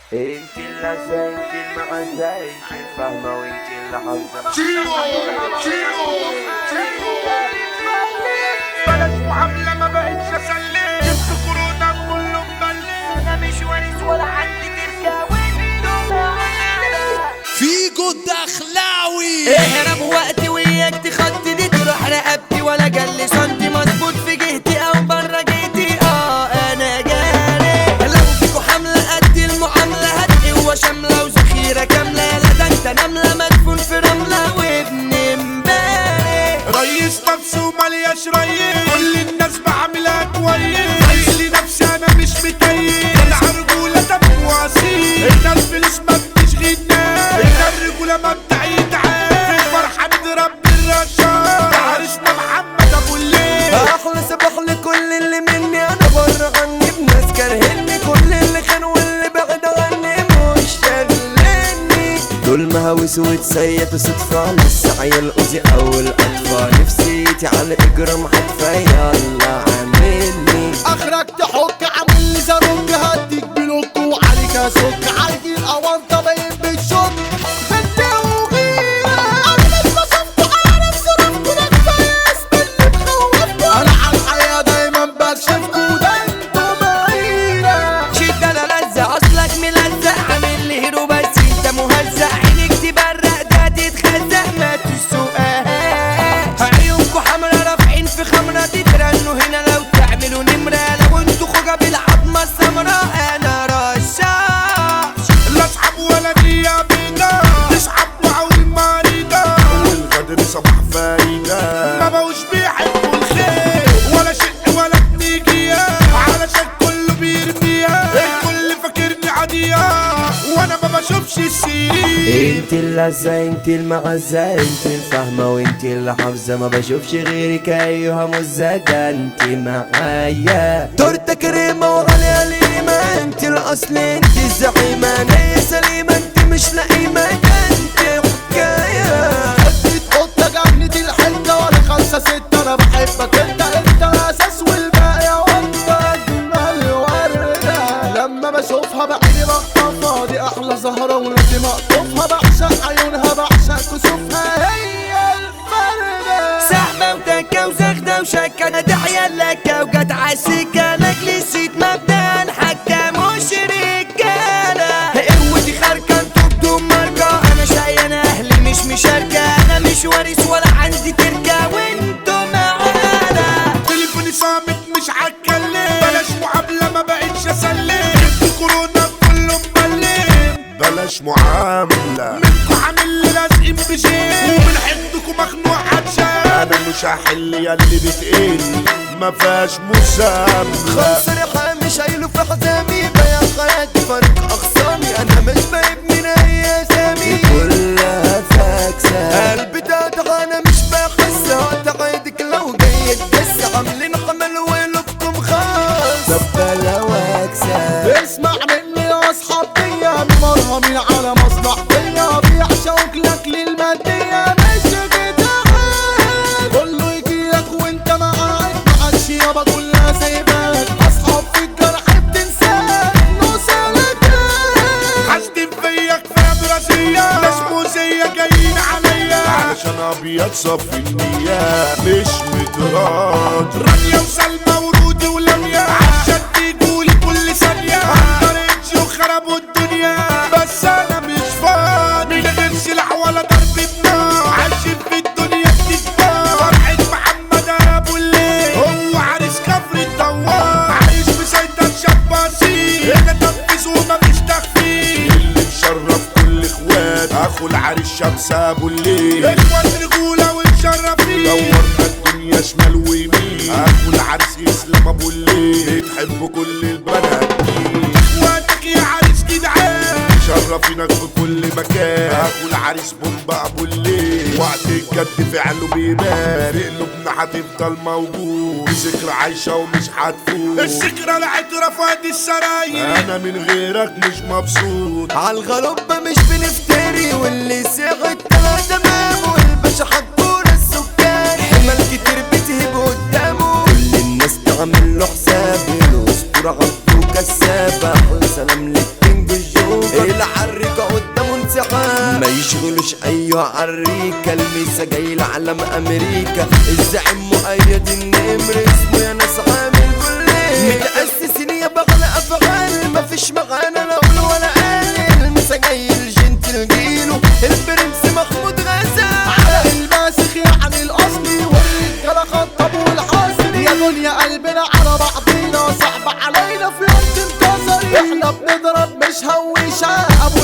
انت اللذة انت المعزة انت الفهمة وانت اللي حافظة بلاش معاملة ما بقتش اسلم جبت كورونا كله مبلم انا مش وارث ولا عندي تركة وانتم معانا فيجو الدخلاوي اهرب وقتي وياك تخطي تروح رقبتي ولا جلي سنتي مظبوط في جهتي او بره جهتي اه انا جاري لو فيكوا حملة قد المعاملة هات قوة شاملة وذخيرة كاملة لا ده انت نملة مدفون في رملة وابن امبارح ريس نفسه ملياش ريس كل الناس بعملها كويس عايز لي نفسي انا مش مكيف انا رجولة دم واصيل احنا الفلوس ما بتشغلنا احنا الرجولة ما بتعيدها في الفرحة نضرب بالرشاش عرسنا محمد ابو الليل احلى صباح لكل اللي مني انا بره عني بناس كارهني كل اللي كان واللي بعد عني مش شاغلني دول مهاوس وتسيت صدفة لسه عيل أوزي أول أطفال نفسيتي على إجرام حتفة يلا عاملني اخرك تحك عامل لي زاروك هديك بلوك وعليك اسك عادي الاونطه باين بالشوك انت وغيرة انا لما شفت عارف صرفت نفس باللي مخوفكوا انا على الحياه دايما بكشفكوا ده انتوا معينا شد انا لزق اصلك ملزق عامل لي هيرو بس انت مهزق عينك تبرق ده تتخزق ما تسوقهاش عيونكوا حمرا رافعين في خمرة تترنوا هنا لو تعملوا نمرة لو انتوا خوجة بالعظمة السمراء انا رشاش لا اصحاب ولا نية بينا نسحب وعول مريضة والغدر صباح فايدة ما بقوش بيحبوا الخير ولا شق ولا بنيجية علشان كله بيرميها الكل فاكرني عادية وانا ما بشوفش السيرين انت اللذة انت المعزة انت الفهمة وانت اللي حافظة ما بشوفش غيرك ايها مزة ده انت معايا تورته كريمة وعليها القيمة انت الاصل انت الزعيمة نية سليمة انت مش لئيمة ده انت حكاية حبيت قطه جنة الحته ولا خمسه سته انا بحبك انت انت اساس والباقي وانت اجمل ورده لما بشوفها بعيني بخطفها دي احلى زهره ولازم اقطفها بعشق عيونها بعشق كسوفها هي الفرده سحبة وتكة وزغدة وشكة انا داعية لك وجت عالسكة لك نسيت مبدأ الحكة مش رجالة قوتي خارجة انتوا بدون ماركة انا شقي انا اهلي مش مشاركة انا مش وارث ولا عندي تركة وانتوا معانا تليفوني صامت مش هتكلم بلاش معاملة ما بقتش اسلم جبت كورونا كله مبلم بلاش معاملة منكو عامل لي لازقين بشيء ومن حدكم مخنوق عطشان انا مش هحل يا اللي بتقل ما فيهاش مسامحة خمس ريحة مش هيلو في حزامي بيا حياتي فرق اخصامي انا مش بايب من اي اسامي كلها فاكسة قلبي تقطع انا مش بحس اعتقدك لو جاي تدس عاملين حمل ولكم خاص طب بلا واكسة اسمع مني يا اصحابي مرهمين على مصلحتي بيعشقوك لك للمادية مش بتاعك كله يجيلك وانت معاك معكش يابا كلها سايباك اصحاب في الجرح بتنساك نوصلك حاسدين فيا كفايه دراسية ناس موزية جايين عليا علشان ابيض صف النية مش متراضي رانيا وسلمى ورودي ولميا عشان تيجولي كل ثانية هنطرقش وخربوا الدنيا بس انا مش فاضي من غير سلاح ولا ضرب بنار عايشين في الدنيا بتتبار فرحة محمد ابو الليل هو عريس كفر الدوار عايش مسيطر شاب اصيل هنا تنفيذ ومفيش تخفيف اللي مشرف كل اخوات اخو العريس شمس ابو الليل اخوات رجوله ومشرفين دورنا الدنيا شمال ويمين اخو العريس اسلام ابو الليل بتحب كل البنات مين اخواتك يا عريس جدعان مشرفينك في كل مكان اخو العريس بومبا ابو الليل وقت الجد فعله بيبان قلوبنا هتفضل موجود ذكرى عايشه ومش هتفوت الذكرى العطره فادي السراير انا من غيرك مش مبسوط عالغربة مش بنفتري واللي ساعد طلع تمام والباشا حطور السكان حمل كتير بتهب قدامه كل الناس تعمل له حساب الاسطورة عبده كساب احلى سلام للكينج الجوكر تشغلوش ايها عريكة الميسا جاي لعلم امريكا الزعيم مؤيد النمر اسمه يا ناس عامل كلية متأسسين يا بغل افغان مفيش معانا لا قول ولا قال الميسا جاي الجنتل جيله البرنس محمود غزال على الماسخ يعني الاصلي والرجاله خطب والحاصل يا دنيا قلبنا على بعضينا صعب علينا في يوم تنتصري احنا بنضرب مش هويشة ابو